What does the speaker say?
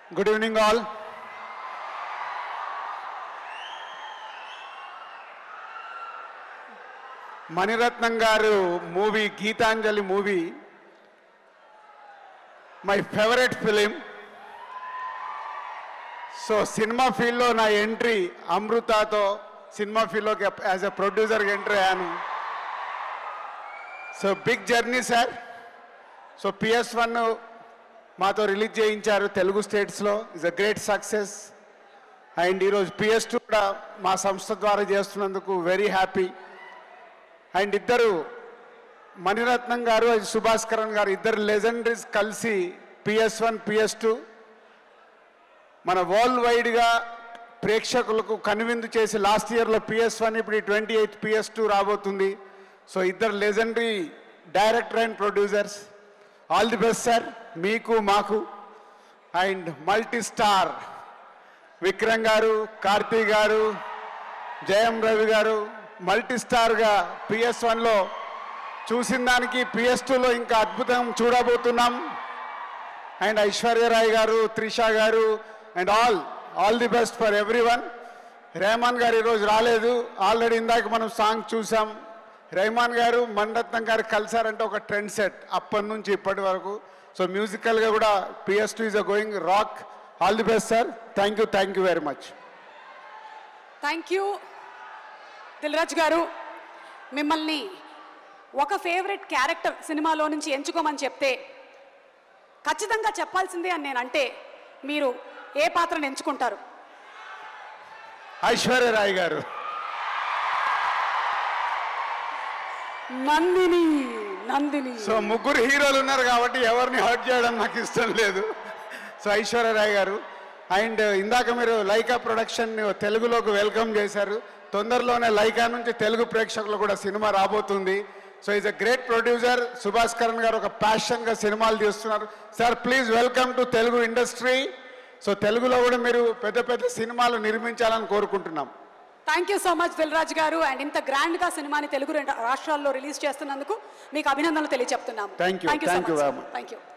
Good evening all Mani Ratnam garu movie Gitanjali movie my favourite film so cinema ఫీల్డ్లో నా entry అమృతతో cinema ఫీల్డ్లోకి యాజ్ ఎ ప్రొడ్యూసర్గా ఎంట్రీ అయ్యాను so big journey sir so PS one మాతో release చేయించారు తెలుగు స్టేట్స్లో is a great success and ఈరోజు పిఎస్ టూ కూడా మా సంస్థ ద్వారా చేస్తున్నందుకు వెరీ హ్యాపీ అండ్ ఇద్దరు మణిరత్నం గారు అది సుభాస్కరన్ గారు ఇద్దరు లెజెండరీస్ కలిసి పిఎస్ వన్ పిఎస్ టూ మన వరల్డ్ వైడ్గా ప్రేక్షకులకు కనువిందు చేసి లాస్ట్ ఇయర్లో పిఎస్ వన్ ఇప్పుడు ట్వంటీ ఎయిత్ పిఎస్ టూ రాబోతుంది సో ఇద్దరు legendary director and producers all the best sir మీకు మాకు అండ్ మల్టీ స్టార్ విక్రమ్ గారు కార్తీ గారు జయం రవి గారు మల్టీ స్టార్గా పిఎస్ వన్లో చూసిన దానికి పిఎస్ టూలో ఇంకా అద్భుతం చూడబోతున్నాం and Aishwarya Rai garu Trisha garu and all all the best for everyone Rahman garu ఈరోజు రాలేదు ఆల్రెడీ ఇందాక మనం సాంగ్ చూసాం రెహమాన్ గారు మణరత్నం గారు కలిసారంటే ఒక ట్రెండ్ సెట్ అప్పటి నుంచి ఇప్పటి వరకు సో మ్యూజికల్గా కూడా PS two is a going rock all the best sir thank you thank you very much thank you Dil Raju garu మిమ్మల్ని ఒక ఫేవరెట్ క్యారెక్టర్ సినిమాలో నుంచి ఎంచుకోమని చెప్తే ఖచ్చితంగా చెప్పాల్సిందే అని నేను అంటే మీరు ఏ పాత్రను ఎంచుకుంటారు ఐశ్వర్యరాయ్ గారు నందిని నందిని సో ముగ్గురు హీరోలు ఉన్నారు కాబట్టి ఎవరిని హర్ట్ చేయడం నాకు ఇష్టం లేదు సో ఐశ్వర్యరాయ్ గారు అండ్ ఇందాక మీరు లైకా ప్రొడక్షన్ తెలుగులోకి వెల్కమ్ చేశారు తొందరలోనే లైకా నుంచి తెలుగు ప్రేక్షకులు కూడా సినిమా రాబోతుంది so is a great producer Subhash Karan garu ఒక ప్యాషన్గా సినిమాలు తీస్తున్నారు sir please welcome to Telugu industry so తెలుగులో కూడా మీరు పెద్ద పెద్ద సినిమాలు నిర్మించాలని కోరుకుంటున్నాం thank you so much Dil Raju garu and ఇంత గ్రాండ్ గా సినిమాని తెలుగు రెండు రాష్ట్రాల్లో రిలీజ్ చేస్తున్నందుకు మీకు అభినందనలు తెలియజెప్తున్నాము Thank you. Thank you very much. Thank you